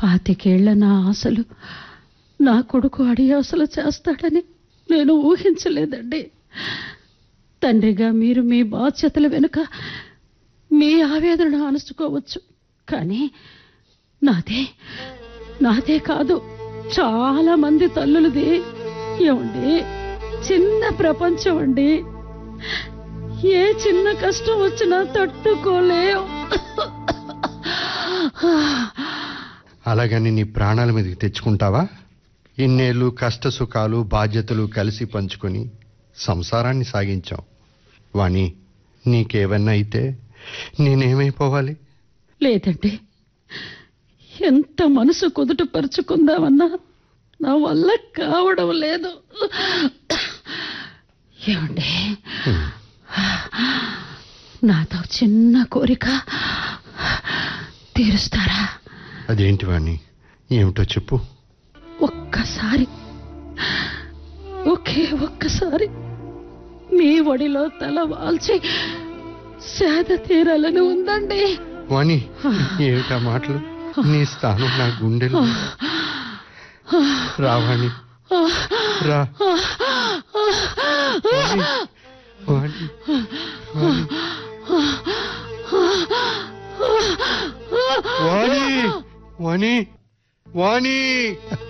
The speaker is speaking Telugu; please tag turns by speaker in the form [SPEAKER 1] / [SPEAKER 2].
[SPEAKER 1] పాతికేళ్ల నా ఆశలు నా కొడుకు అడియాసలు చేస్తాడని నేను ఊహించలేదండి తండ్రిగా మీరు మీ బాధ్యతల వెనుక మీ ఆవేదన అణుచుకోవచ్చు కానీ నాదే నాదే కాదు చాలా మంది తల్లులది ఏమండి చిన్న ప్రపంచం అండి ఏ చిన్న కష్టం వచ్చినా తట్టుకోలేం
[SPEAKER 2] అలాగని నీ ప్రాణాల మీదకి తెచ్చుకుంటావా ఇన్నేళ్ళు కష్ట సుఖాలు బాధ్యతలు కలిసి పంచుకొని సంసారాన్ని సాగించాం వాణి నీకేవన్నా అయితే నేనేమైపోవాలి
[SPEAKER 1] లేదండి ఎంత మనసు కుదుట పరుచుకుందామన్నా నా వల్ల కావడం లేదు ఏమండి నాతో చిన్న కోరిక తీరుస్తారా
[SPEAKER 2] అదేంటి వాణి ఏమిటో చెప్పు
[SPEAKER 1] ఒక్కసారి ఒకే ఒక్కసారి మీ ఒడిలో తల వాల్చి సేద తీరాలని ఉందండి
[SPEAKER 2] వాణి ఏమిటా మాటలు నీ స్థానం నా గుండెలు రావాణి రా వాణి, వాణి, వాణి. వాణి వాణి వాణి